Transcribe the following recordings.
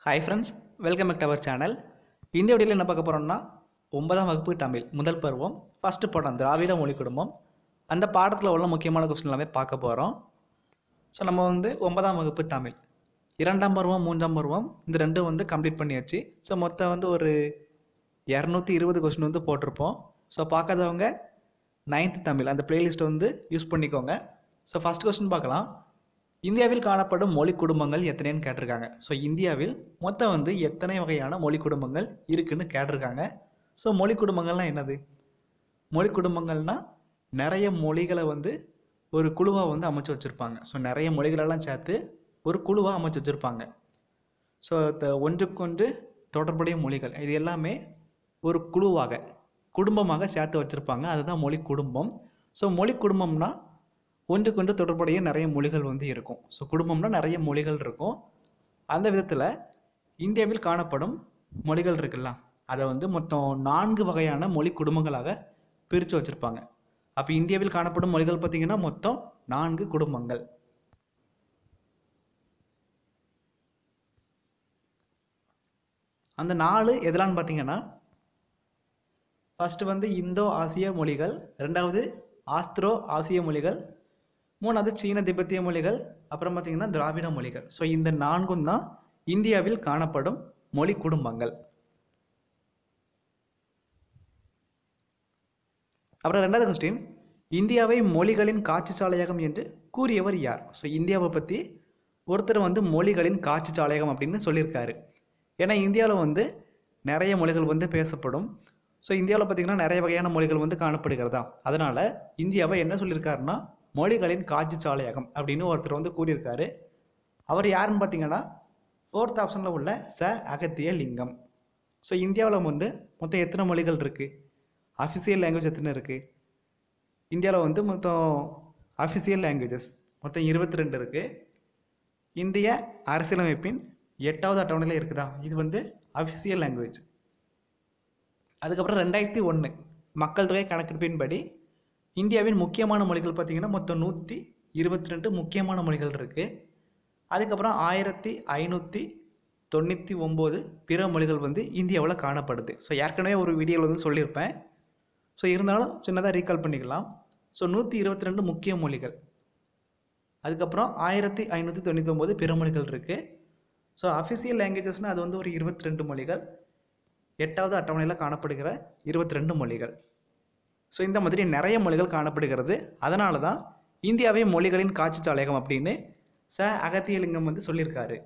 hi friends welcome back to our channel இந்த வீடியோவில் என்ன பார்க்க போகிறோம்னா ஒன்பதாம் வகுப்பு தமிழ் முதல் பருவம் ஃபஸ்ட்டு பாடம் திராவிட மொழி குடும்பம் அந்த பாடத்தில் உள்ள முக்கியமான கொஸ்டின் எல்லாமே பார்க்க போகிறோம் ஸோ நம்ம வந்து ஒன்பதாம் வகுப்பு தமிழ் இரண்டாம் பருவம் மூன்றாம் பருவம் இந்த ரெண்டும் வந்து கம்ப்ளீட் பண்ணியாச்சு ஸோ மொத்தம் வந்து ஒரு இரநூத்தி இருபது கொஸ்டின் வந்து போட்டிருப்போம் ஸோ பார்க்காதவங்க நைன்த் தமிழ் அந்த பிளேலிஸ்ட்டை வந்து யூஸ் பண்ணிக்கோங்க ஸோ ஃபஸ்ட் கொஸ்டின் பார்க்கலாம் இந்தியாவில் காணப்படும் மொழி குடும்பங்கள் எத்தனைன்னு கேட்டிருக்காங்க ஸோ இந்தியாவில் மொத்தம் வந்து எத்தனை வகையான மொழி குடும்பங்கள் இருக்குன்னு கேட்டிருக்காங்க ஸோ மொழி குடும்பங்கள்லாம் என்னது மொழி குடும்பங்கள்னால் நிறைய மொழிகளை வந்து ஒரு குழுவாக வந்து அமைச்சு வச்சுருப்பாங்க ஸோ நிறைய மொழிகளெல்லாம் சேர்த்து ஒரு குழுவாக அமைச்சு வச்சுருப்பாங்க ஸோ ஒன்றுக்கொன்று தொடர்புடைய மொழிகள் இது எல்லாமே ஒரு குழுவாக குடும்பமாக சேர்த்து வச்சுருப்பாங்க அதுதான் மொழி குடும்பம் ஸோ மொழி குடும்பம்னா ஒன்றுக்கொன்று தொடர்புடைய நிறைய மொழிகள் வந்து இருக்கும் ஸோ குடும்பம்னா நிறைய மொழிகள் இருக்கும் அந்த விதத்தில் இந்தியாவில் காணப்படும் மொழிகள் இருக்குல்ல அதை வந்து மொத்தம் நான்கு வகையான மொழி குடும்பங்களாக பிரித்து வச்சுருப்பாங்க அப்போ இந்தியாவில் காணப்படும் மொழிகள் பார்த்திங்கன்னா மொத்தம் நான்கு குடும்பங்கள் அந்த நாலு எதெல்லாம்னு பார்த்தீங்கன்னா ஃபஸ்ட்டு வந்து இந்தோ ஆசிய மொழிகள் ரெண்டாவது ஆஸ்திரோ ஆசிய மொழிகள் மூணாவது சீன திபெத்திய மொழிகள் அப்புறம் பார்த்திங்கன்னா திராவிட மொழிகள் ஸோ இந்த நான்கும் தான் இந்தியாவில் காணப்படும் மொழி குடும்பங்கள் அப்புறம் ரெண்டாவது கொஸ்டின் இந்தியாவை மொழிகளின் காட்சி சாலையகம் என்று கூறியவர் யார் ஸோ இந்தியாவை பற்றி ஒருத்தர் வந்து மொழிகளின் காட்சி சாலையகம் அப்படின்னு சொல்லியிருக்காரு ஏன்னா இந்தியாவில் வந்து நிறைய மொழிகள் வந்து பேசப்படும் ஸோ இந்தியாவில் பார்த்திங்கன்னா நிறைய வகையான மொழிகள் வந்து காணப்படுகிறதா அதனால் இந்தியாவை என்ன சொல்லியிருக்காருன்னா மொழிகளின் காட்சி சாலையகம் அப்படின்னு ஒருத்தர் வந்து கூறியிருக்காரு அவர் யாருன்னு பார்த்தீங்கன்னா ஃபோர்த் ஆப்ஷனில் உள்ள ச அகத்திய லிங்கம் ஸோ இந்தியாவில் வந்து மொத்தம் எத்தனை மொழிகள் இருக்குது அஃபிஷியல் லாங்குவேஜ் எத்தனை இருக்குது இந்தியாவில் வந்து மொத்தம் அஃபிஷியல் லாங்குவேஜஸ் மொத்தம் இருபத்தி ரெண்டு இருக்குது இந்திய அரசியலமைப்பின் எட்டாவது அட்டவணையில் இருக்குதா இது வந்து அஃபிஷியல் லாங்குவேஜ் அதுக்கப்புறம் ரெண்டாயிரத்தி ஒன்று மக்கள் தொகை கணக்கெடுப்பின்படி இந்தியாவின் முக்கியமான மொழிகள் பார்த்திங்கன்னா மொத்தம் நூற்றி இருபத்தி ரெண்டு முக்கியமான மொழிகள் இருக்குது அதுக்கப்புறம் ஆயிரத்தி ஐநூற்றி தொண்ணூற்றி ஒம்பது பிற மொழிகள் வந்து இந்தியாவில் காணப்படுது ஸோ ஏற்கனவே ஒரு வீடியோவில் வந்து சொல்லியிருப்பேன் ஸோ இருந்தாலும் சின்னதாக ரீகால் பண்ணிக்கலாம் ஸோ நூற்றி இருபத்தி ரெண்டு முக்கிய மொழிகள் அதுக்கப்புறம் ஆயிரத்தி ஐநூற்றி தொண்ணூற்றி ஒம்பது பிற மொழிகள் இருக்குது ஸோ அஃபிஷியல் லாங்குவேஜஸ்னால் அது வந்து ஒரு இருபத்தி ரெண்டு மொழிகள் எட்டாவது அட்டவணையில் காணப்படுகிற இருபத்தி ரெண்டு மொழிகள் ஸோ இந்த மாதிரி நிறைய மொழிகள் காணப்படுகிறது அதனால தான் இந்தியாவை மொழிகளின் காட்சி சாலையகம் அப்படின்னு ச அகத்தியலிங்கம் வந்து சொல்லியிருக்காரு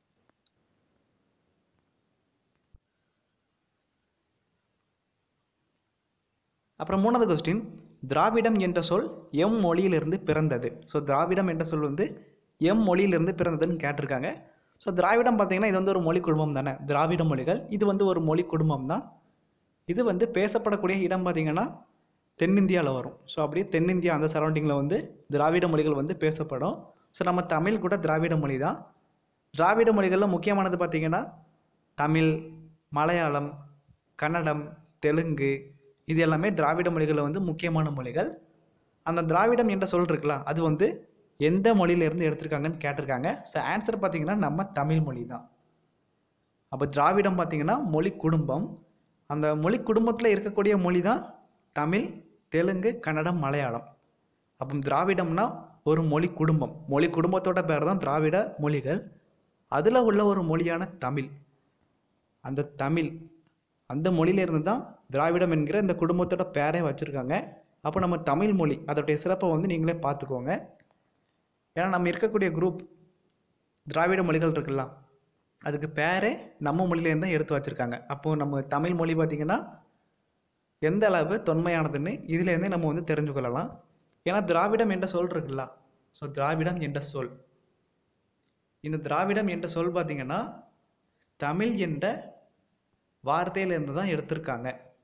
அப்புறம் மூணாவது கொஸ்டின் திராவிடம் என்ற சொல் எம் மொழியிலிருந்து பிறந்தது ஸோ திராவிடம் என்ற சொல் வந்து எம் மொழியிலிருந்து பிறந்ததுன்னு கேட்டிருக்காங்க ஸோ திராவிடம் பார்த்தீங்கன்னா இது வந்து ஒரு மொழி குடும்பம் தானே திராவிட மொழிகள் இது வந்து ஒரு மொழி குடும்பம் தான் இது வந்து பேசப்படக்கூடிய இடம் பார்த்திங்கன்னா தென்னிந்தியாவில் வரும் ஸோ அப்படியே தென்னிந்தியா அந்த சரௌண்டிங்கில் வந்து திராவிட மொழிகள் வந்து பேசப்படும் ஸோ நம்ம தமிழ் கூட திராவிட மொழி தான் திராவிட மொழிகளில் முக்கியமானது பார்த்திங்கன்னா தமிழ் மலையாளம் கன்னடம் தெலுங்கு இது எல்லாமே திராவிட மொழிகளில் வந்து முக்கியமான மொழிகள் அந்த திராவிடம் என்ற சொல் இருக்குல்ல அது வந்து எந்த மொழியிலேருந்து எடுத்திருக்காங்கன்னு கேட்டிருக்காங்க ஸோ ஆன்சர் பார்த்திங்கன்னா நம்ம தமிழ் மொழி தான் அப்போ திராவிடம் பார்த்திங்கன்னா மொழி குடும்பம் அந்த மொழி குடும்பத்தில் இருக்கக்கூடிய மொழி தான் தமிழ் தெலுங்கு கன்னடம் மலையாளம் அப்போ திராவிடம்னா ஒரு மொழி குடும்பம் மொழி குடும்பத்தோட பேர் தான் திராவிட மொழிகள் அதில் உள்ள ஒரு மொழியான தமிழ் அந்த தமிழ் அந்த மொழியிலேருந்து தான் திராவிடம் என்கிற இந்த குடும்பத்தோட பேரே வச்சுருக்காங்க அப்போ நம்ம தமிழ் மொழி அதோடைய சிறப்பை வந்து நீங்களே பார்த்துக்கோங்க ஏன்னா நம்ம இருக்கக்கூடிய குரூப் திராவிட மொழிகள் இருக்குல்ல அதுக்கு பேரே நம்ம மொழியிலேருந்து தான் எடுத்து வச்சுருக்காங்க அப்போது நம்ம தமிழ் மொழி பார்த்திங்கன்னா எந்த அளவு தொன்மையானதுன்னு இதுலேருந்தே நம்ம வந்து தெரிஞ்சு கொள்ளலாம் ஏன்னா திராவிடம் என்ற சொல் இருக்குல்ல ஸோ திராவிடம் என்ற சொல் இந்த திராவிடம் என்ற சொல் பார்த்திங்கன்னா தமிழ் என்ற வார்த்தையிலிருந்து தான் எடுத்திருக்காங்க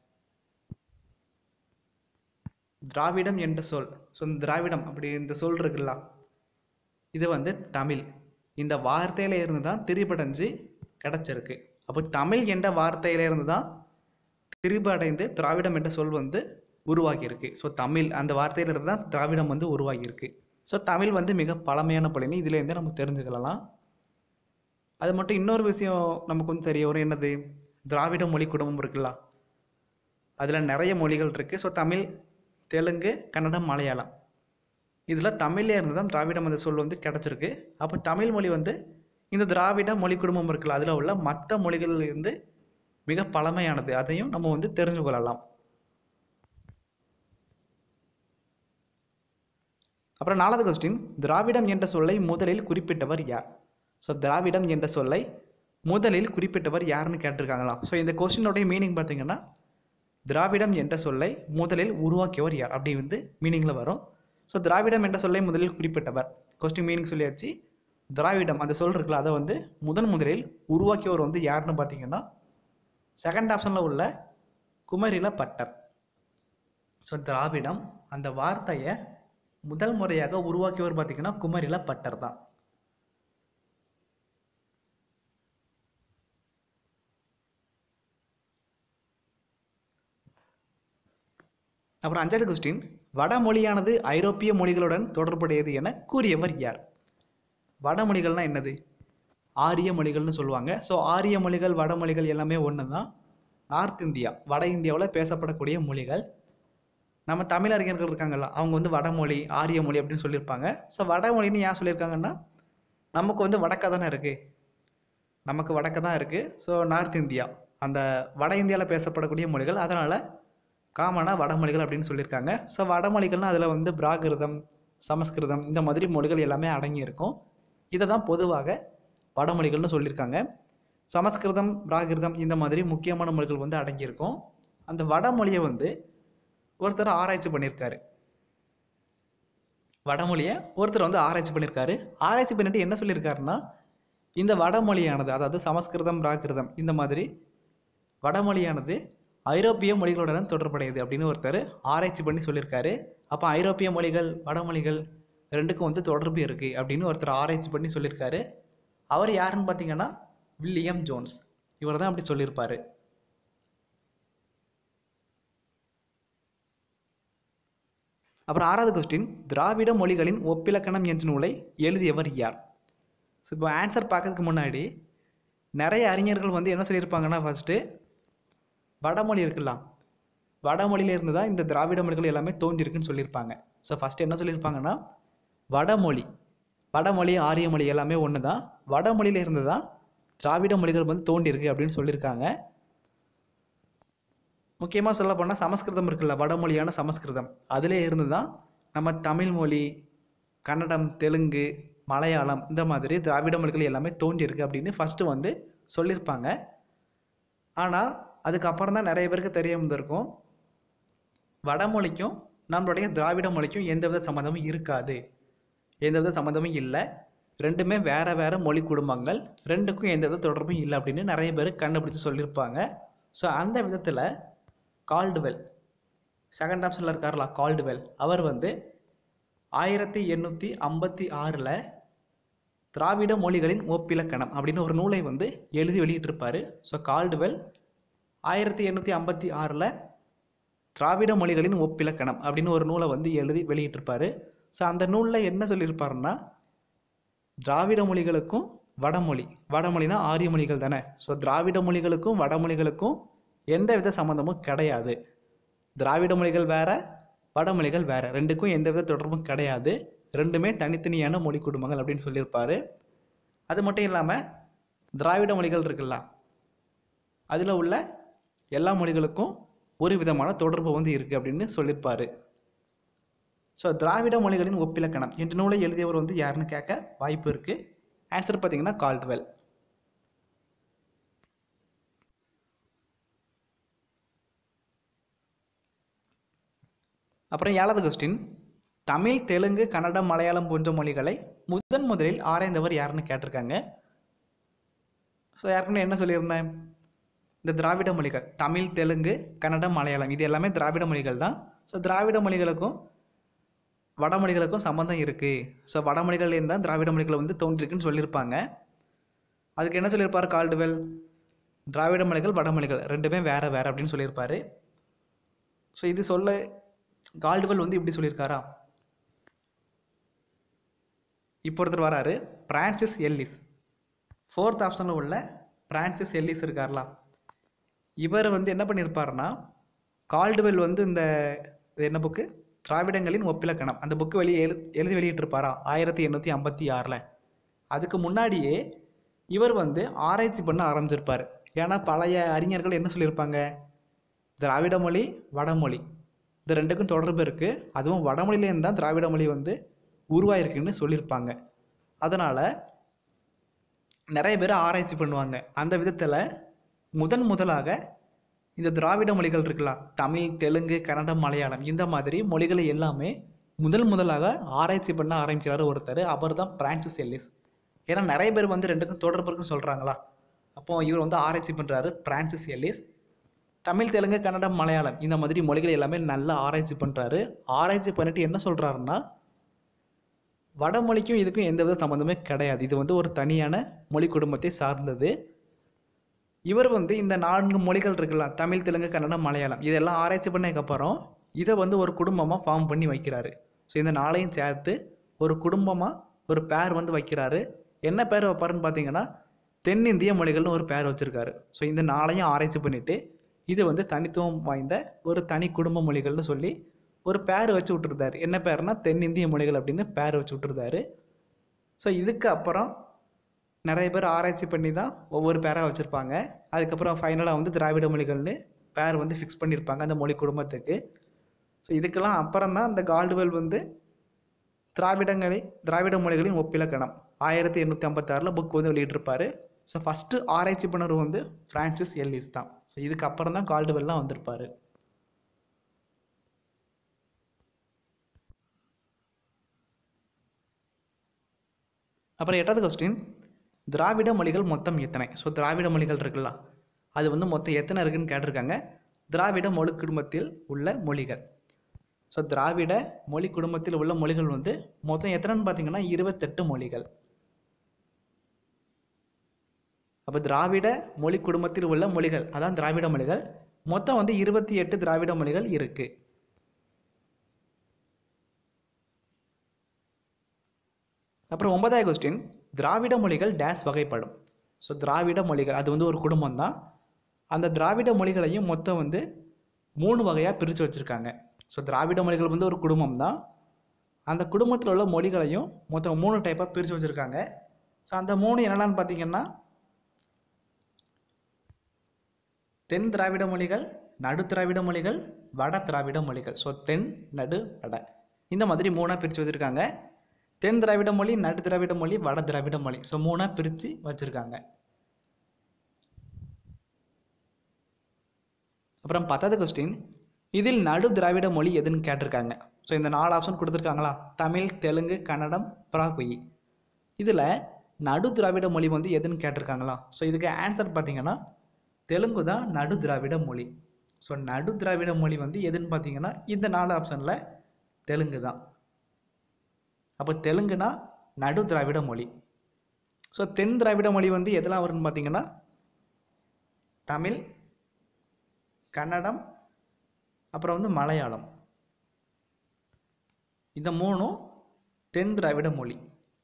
திராவிடம் என்ற சொல் ஸோ இந்த திராவிடம் அப்படி இந்த சொல் இருக்குல்ல இது வந்து தமிழ் இந்த வார்த்தையில இருந்து தான் திரிபடைஞ்சு கிடச்சிருக்கு அப்போ தமிழ் என்ற வார்த்தையிலிருந்து தான் திரிபடைந்து திராவிடம் என்ற சொல் வந்து உருவாகியிருக்கு ஸோ தமிழ் அந்த வார்த்தையிலிருந்து தான் திராவிடம் வந்து உருவாகியிருக்கு ஸோ தமிழ் வந்து மிக பழமையான பழனி இதுலேருந்தே நம்ம தெரிஞ்சுக்கலாம் அது மட்டும் இன்னொரு விஷயம் நமக்கு வந்து தெரிய வரும் என்னது திராவிட மொழி குடும்பம் இருக்குல்ல அதில் நிறைய மொழிகள் இருக்குது ஸோ தமிழ் தெலுங்கு கன்னடம் மலையாளம் இதில் தமிழ்ல இருந்து தான் திராவிடம் அந்த சொல் வந்து கிடச்சிருக்கு அப்போ தமிழ் மொழி வந்து இந்த திராவிட மொழி குடும்பம் இருக்குல்ல அதில் உள்ள மற்ற மொழிகளில் இருந்து மிக பழமையானது அதையும் நம்ம வந்து தெரிஞ்சு கொள்ளலாம் அப்புறம் நாலாவது கொஸ்டின் திராவிடம் என்ற சொல்லை முதலில் குறிப்பிட்டவர் யார் ஸோ திராவிடம் என்ற சொல்லை முதலில் குறிப்பிட்டவர் யாருன்னு கேட்டிருக்காங்களாம் ஸோ இந்த கொஸ்டினோடைய மீனிங் பார்த்தீங்கன்னா திராவிடம் என்ற சொல்லை முதலில் உருவாக்கியவர் யார் அப்படி வந்து மீனிங்கில் வரும் ஸோ திராவிடம் என்ற சொல்லை முதலில் குறிப்பிட்டவர் கொஸ்டின் மீனிங் சொல்லியாச்சு திராவிடம் அந்த சொல் இருக்குல்ல அதை வந்து முதன் முதலில் உருவாக்கியவர் வந்து யாருன்னு பார்த்தீங்கன்னா செகண்ட் ஆப்ஷனில் உள்ள குமரில பட்டர் ஸோ திராவிடம் அந்த வார்த்தையை முதல் முறையாக உருவாக்கியவர் பார்த்தீங்கன்னா குமரில பட்டர் தான் அப்புறம் அஞ்சாவது கொஸ்டின் வடமொழியானது ஐரோப்பிய மொழிகளுடன் தொடர்புடையது என கூறியவர் யார் வடமொழிகள்னா என்னது ஆரிய மொழிகள்னு சொல்லுவாங்க ஸோ ஆரிய மொழிகள் வடமொழிகள் எல்லாமே ஒன்று தான் நார்த் இந்தியா வட இந்தியாவில் பேசப்படக்கூடிய மொழிகள் நம்ம தமிழ் அறிஞர்கள் இருக்காங்கல்ல அவங்க வந்து வடமொழி ஆரிய மொழி அப்படின்னு சொல்லியிருப்பாங்க ஸோ வடமொழின்னு ஏன் சொல்லியிருக்காங்கன்னா நமக்கு வந்து வடக்க தானே இருக்குது நமக்கு வடக்க தான் இருக்குது ஸோ நார்த் இந்தியா அந்த வட இந்தியாவில் பேசப்படக்கூடிய மொழிகள் அதனால் காமனாக வடமொழிகள் அப்படின்னு சொல்லியிருக்காங்க ஸோ வடமொழிகள்னால் அதில் வந்து பிராகிருதம் சமஸ்கிருதம் இந்த மாதிரி மொழிகள் எல்லாமே அடங்கியிருக்கும் இதை தான் பொதுவாக வடமொழிகள்னு சொல்லியிருக்காங்க சமஸ்கிருதம் பிராகிருதம் இந்த மாதிரி முக்கியமான மொழிகள் வந்து அடங்கியிருக்கும் அந்த வடமொழியை வந்து ஒருத்தர் ஆராய்ச்சி பண்ணியிருக்காரு வடமொழியை ஒருத்தர் வந்து ஆராய்ச்சி பண்ணியிருக்காரு ஆராய்ச்சி பண்ணிட்டு என்ன சொல்லியிருக்காருன்னா இந்த வடமொழியானது அதாவது சமஸ்கிருதம் பிராகிருதம் இந்த மாதிரி வடமொழியானது ஐரோப்பிய மொழிகளுடன் தொடர்புடையது அப்படின்னு ஒருத்தர் ஆராய்ச்சி பண்ணி சொல்லியிருக்காரு அப்போ ஐரோப்பிய மொழிகள் வடமொழிகள் ரெண்டுக்கும் வந்து தொடர்பு இருக்குது அப்படின்னு ஒருத்தர் ஆராய்ச்சி பண்ணி சொல்லியிருக்காரு அவர் யாருன்னு பார்த்தீங்கன்னா வில்லியம் ஜோன்ஸ் இவர் தான் அப்படி சொல்லியிருப்பார் அப்புறம் ஆறாவது கொஸ்டின் திராவிட மொழிகளின் ஒப்பிலக்கணம் என்ற நூலை எழுதியவர் யார் ஸோ இப்போ ஆன்சர் பார்க்கறதுக்கு முன்னாடி நிறைய அறிஞர்கள் வந்து என்ன சொல்லியிருப்பாங்கன்னா ஃபஸ்ட்டு வடமொழி இருக்குல்ல வடமொழியிலேருந்து தான் இந்த திராவிட மொழிகள் எல்லாமே தோன்றிருக்குன்னு சொல்லியிருப்பாங்க ஸோ ஃபஸ்ட்டு என்ன சொல்லியிருப்பாங்கன்னா வடமொழி வடமொழி ஆரிய மொழி எல்லாமே ஒன்று தான் வடமொழியில இருந்து தான் திராவிட மொழிகள் வந்து தோன்றியிருக்கு அப்படின்னு சொல்லியிருக்காங்க முக்கியமாக சொல்ல போனால் சமஸ்கிருதம் இருக்குல்ல வடமொழியான சமஸ்கிருதம் அதிலே இருந்து தான் நம்ம தமிழ் மொழி கன்னடம் தெலுங்கு மலையாளம் இந்த மாதிரி திராவிட மொழிகள் எல்லாமே தோன்றியிருக்கு அப்படின்னு ஃபஸ்ட்டு வந்து சொல்லியிருப்பாங்க ஆனால் அதுக்கப்புறம் தான் நிறைய பேருக்கு தெரிய வந்திருக்கும் வடமொழிக்கும் நம்மளுடைய திராவிட மொழிக்கும் எந்தவித சம்மந்தமும் இருக்காது எந்தவித சம்மந்தமும் இல்லை ரெண்டுமே வேறு வேறு மொழி குடும்பங்கள் ரெண்டுக்கும் எந்தவித தொடர்பும் இல்லை அப்படின்னு நிறைய பேர் கண்டுபிடிச்சு சொல்லியிருப்பாங்க ஸோ அந்த விதத்தில் கால்டுவெல் செகண்ட் ஆப்ஷனில் இருக்கார்ல கால்டுவெல் அவர் வந்து ஆயிரத்தி எண்ணூற்றி ஐம்பத்தி ஆறில் திராவிட மொழிகளின் ஒப்பிலக்கணம் அப்படின்னு ஒரு நூலை வந்து எழுதி வெளியிட்டிருப்பார் ஸோ கால்டுவெல் ஆயிரத்தி எண்ணூற்றி ஐம்பத்தி ஆறில் திராவிட மொழிகளின் ஒப்பிலக்கணம் அப்படின்னு ஒரு நூலை வந்து எழுதி வெளியிட்டிருப்பார் ஸோ அந்த நூலில் என்ன சொல்லியிருப்பாருன்னா திராவிட மொழிகளுக்கும் வடமொழி வடமொழினா ஆரிய மொழிகள் தானே ஸோ திராவிட மொழிகளுக்கும் வடமொழிகளுக்கும் எந்த வித சம்மந்தமும் கிடையாது திராவிட மொழிகள் வேற வடமொழிகள் வேற ரெண்டுக்கும் எந்த வித தொடர்பும் கிடையாது ரெண்டுமே தனித்தனியான மொழி குடும்பங்கள் அப்படின்னு சொல்லியிருப்பாரு அது மட்டும் இல்லாமல் திராவிட மொழிகள் இருக்குல்ல அதில் உள்ள எல்லா மொழிகளுக்கும் ஒரு விதமான தொடர்பு வந்து இருக்குது அப்படின்னு சொல்லியிருப்பாரு ஸோ திராவிட மொழிகளின் ஒப்பிலக்கணம் என்ற நூலை எழுதியவர் வந்து யாருன்னு கேட்க வாய்ப்பு இருக்குது ஆன்சர் பார்த்தீங்கன்னா கால்ட்வெல் அப்புறம் ஏழாவது கொஸ்டின் தமிழ் தெலுங்கு கன்னடம் மலையாளம் போன்ற மொழிகளை முதன் முதலில் ஆராய்ந்தவர் யாருன்னு கேட்டிருக்காங்க ஸோ யாருக்குன்னு என்ன சொல்லியிருந்தேன் இந்த திராவிட மொழிகள் தமிழ் தெலுங்கு கன்னடம் மலையாளம் இது எல்லாமே திராவிட மொழிகள் தான் ஸோ திராவிட மொழிகளுக்கும் வடமொழிகளுக்கும் சம்மந்தம் இருக்குது ஸோ வடமொழிகள்லேருந்து தான் திராவிட மொழிகள் வந்து தோன்றிருக்குன்னு சொல்லியிருப்பாங்க அதுக்கு என்ன சொல்லியிருப்பார் கால்டுவெல் திராவிட மொழிகள் வடமொழிகள் ரெண்டுமே வேறு வேறு அப்படின்னு சொல்லியிருப்பாரு ஸோ இது சொல்ல கால்டுவெல் வந்து இப்படி சொல்லியிருக்காரா இப்போ ஒருத்தர் வராரு பிரான்சிஸ் எல்லிஸ் ஃபோர்த் ஆப்ஷனில் உள்ள பிரான்சிஸ் எல்லிஸ் இருக்கார்ல இவர் வந்து என்ன பண்ணியிருப்பாருன்னா கால்டுவெல் வந்து இந்த இது என்ன புக்கு திராவிடங்களின் ஒப்பிலக்கணம் அந்த புக்கு வெளியே எழு எழுதி வெளியிட்டிருப்பாரா ஆயிரத்தி எண்ணூற்றி ஐம்பத்தி ஆறில் அதுக்கு முன்னாடியே இவர் வந்து ஆராய்ச்சி பண்ண ஆரம்பிச்சிருப்பார் ஏன்னா பழைய அறிஞர்கள் என்ன சொல்லியிருப்பாங்க திராவிட மொழி வடமொழி இந்த ரெண்டுக்கும் தொடர்பு இருக்குது அதுவும் வடமொழியிலேருந்து தான் திராவிட மொழி வந்து உருவாயிருக்குன்னு சொல்லியிருப்பாங்க அதனால் நிறைய பேர் ஆராய்ச்சி பண்ணுவாங்க அந்த விதத்தில் முதன் முதலாக இந்த திராவிட மொழிகள் இருக்கலாம் தமிழ் தெலுங்கு கன்னடம் மலையாளம் இந்த மாதிரி மொழிகளை எல்லாமே முதல் முதலாக ஆராய்ச்சி பண்ண ஆரம்பிக்கிறார் ஒருத்தர் அவர் தான் பிரான்சிஸ் எல்லிஸ் ஏன்னா நிறைய பேர் வந்து ரெண்டுக்கும் தொடர்பு இருக்குன்னு சொல்கிறாங்களா அப்போ இவர் வந்து ஆராய்ச்சி பண்ணுறாரு பிரான்சிஸ் எல்லிஸ் தமிழ் தெலுங்கு கன்னடம் மலையாளம் இந்த மாதிரி மொழிகள் எல்லாமே நல்லா ஆராய்ச்சி பண்ணுறாரு ஆராய்ச்சி பண்ணிட்டு என்ன சொல்கிறாருன்னா வடமொழிக்கும் இதுக்கும் எந்த வித சம்மந்தமே கிடையாது இது வந்து ஒரு தனியான மொழி குடும்பத்தை சார்ந்தது இவர் வந்து இந்த நான்கு மொழிகள் இருக்குல்ல தமிழ் தெலுங்கு கன்னடம் மலையாளம் இதெல்லாம் ஆராய்ச்சி பண்ணதுக்கப்புறம் இதை வந்து ஒரு குடும்பமாக ஃபார்ம் பண்ணி வைக்கிறாரு ஸோ இந்த நாளையும் சேர்த்து ஒரு குடும்பமாக ஒரு பேர் வந்து வைக்கிறாரு என்ன பேர் வைப்பாருன்னு பார்த்தீங்கன்னா தென்னிந்திய மொழிகள்னு ஒரு பேர் வச்சுருக்காரு ஸோ இந்த நாளையும் ஆராய்ச்சி பண்ணிவிட்டு இது வந்து தனித்துவம் வாய்ந்த ஒரு தனி குடும்ப மொழிகள்னு சொல்லி ஒரு பேர் வச்சு விட்டுருந்தாரு என்ன பேர்னா தென்னிந்திய மொழிகள் அப்படின்னு பேர் வச்சு விட்டுருந்தாரு ஸோ இதுக்கு அப்புறம் நிறைய பேர் ஆராய்ச்சி பண்ணி தான் ஒவ்வொரு பேராக வச்சுருப்பாங்க அதுக்கப்புறம் ஃபைனலாக வந்து திராவிட மொழிகள்னு பேர் வந்து ஃபிக்ஸ் பண்ணியிருப்பாங்க அந்த மொழி குடும்பத்துக்கு ஸோ இதுக்கெல்லாம் அப்புறம் தான் இந்த கால்டுவெல் வந்து திராவிடங்களை திராவிட மொழிகளின் ஒப்பிலக்கணம் ஆயிரத்தி எண்ணூற்றி ஐம்பத்தாறில் புக் வந்து வெளியிட்டிருப்பாரு ஸோ ஃபஸ்ட்டு ஆராய்ச்சி பண்ணவர் வந்து ஃப்ரான்சிஸ் எல்லிஸ் தான் ஸோ இதுக்கு அப்புறம் தான் கால்டுவெல்லாம் வந்திருப்பார் அப்புறம் எட்டாவது கொஸ்டின் திராவிட மொழிகள் மொத்தம் எத்தனை ஸோ திராவிட மொழிகள் இருக்குல்ல அது வந்து மொத்தம் எத்தனை இருக்குன்னு கேட்டிருக்காங்க திராவிட மொழி குடும்பத்தில் உள்ள மொழிகள் ஸோ திராவிட மொழி குடும்பத்தில் உள்ள மொழிகள் வந்து மொத்தம் எத்தனைன்னு பார்த்தீங்கன்னா இருபத்தெட்டு மொழிகள் அப்போ திராவிட மொழி குடும்பத்தில் உள்ள மொழிகள் அதான் திராவிட மொழிகள் மொத்தம் வந்து இருபத்தி எட்டு திராவிட மொழிகள் இருக்குது அப்புறம் ஒன்பதாவது கொஸ்டின் திராவிட மொழிகள் டேஸ் வகைப்படும் ஸோ திராவிட மொழிகள் அது வந்து ஒரு குடும்பம் தான் அந்த திராவிட மொழிகளையும் மொத்தம் வந்து மூணு வகையாக பிரித்து வச்சுருக்காங்க ஸோ திராவிட மொழிகள் வந்து ஒரு குடும்பம் தான் அந்த குடும்பத்தில் உள்ள மொழிகளையும் மொத்தம் மூணு டைப்பாக பிரித்து வச்சுருக்காங்க ஸோ அந்த மூணு என்னென்னு பார்த்தீங்கன்னா தென் திராவிட மொழிகள் நடு திராவிட மொழிகள் வட திராவிட மொழிகள் ஸோ தென் நடு வட இந்த மாதிரி மூணாக பிரித்து வச்சுருக்காங்க தென் திராவிட மொழி நடு திராவிட மொழி வட திராவிட மொழி ஸோ மூணாக பிரித்து வச்சுருக்காங்க அப்புறம் பத்தாவது கொஸ்டின் இதில் நடு திராவிட மொழி எதுன்னு கேட்டிருக்காங்க ஸோ இந்த நாலு ஆப்ஷன் கொடுத்துருக்காங்களா தமிழ் தெலுங்கு கன்னடம் பிராகுயி இதில் நடு திராவிட மொழி வந்து எதுன்னு கேட்டிருக்காங்களா ஸோ இதுக்கு ஆன்சர் பார்த்தீங்கன்னா தெலுங்கு தான் நடு திராவிட மொழி ஸோ நடு திராவிட மொழி வந்து எதுன்னு பார்த்தீங்கன்னா இந்த நாலு ஆப்ஷனில் தெலுங்கு தான் அப்போ தெலுங்குனா நடு திராவிட மொழி ஸோ தென் திராவிட மொழி வந்து எதெல்லாம் வரும்னு பார்த்தீங்கன்னா தமிழ் கன்னடம் அப்புறம் வந்து மலையாளம் இந்த மூணும் தென் திராவிட மொழி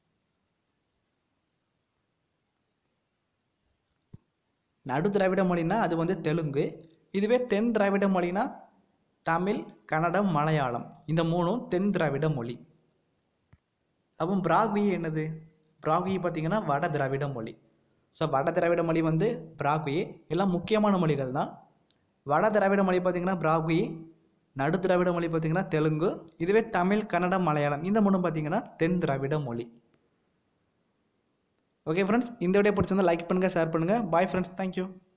நடு திராவிட மொழினா அது வந்து தெலுங்கு இதுவே தென் திராவிட மொழினா தமிழ் கன்னடம் மலையாளம் இந்த மூணும் தென் திராவிட மொழி அப்போ பிராகுயி என்னது பிராகுயி பார்த்தீங்கன்னா வட திராவிட மொழி ஸோ வட திராவிட மொழி வந்து பிராகுயி எல்லாம் முக்கியமான மொழிகள் தான் வட திராவிட மொழி பார்த்தீங்கன்னா பிராகுயி நடு திராவிட மொழி பார்த்தீங்கன்னா தெலுங்கு இதுவே தமிழ் கன்னடம் மலையாளம் இந்த மூணும் பார்த்தீங்கன்னா தென் திராவிட மொழி ஓகே ஃப்ரெண்ட்ஸ் இந்த வீடியோ பிடிச்சிருந்தா லைக் பண்ணுங்கள் ஷேர் பண்ணுங்கள் பாய் ஃப்ரெண்ட்ஸ் தேங்க்யூ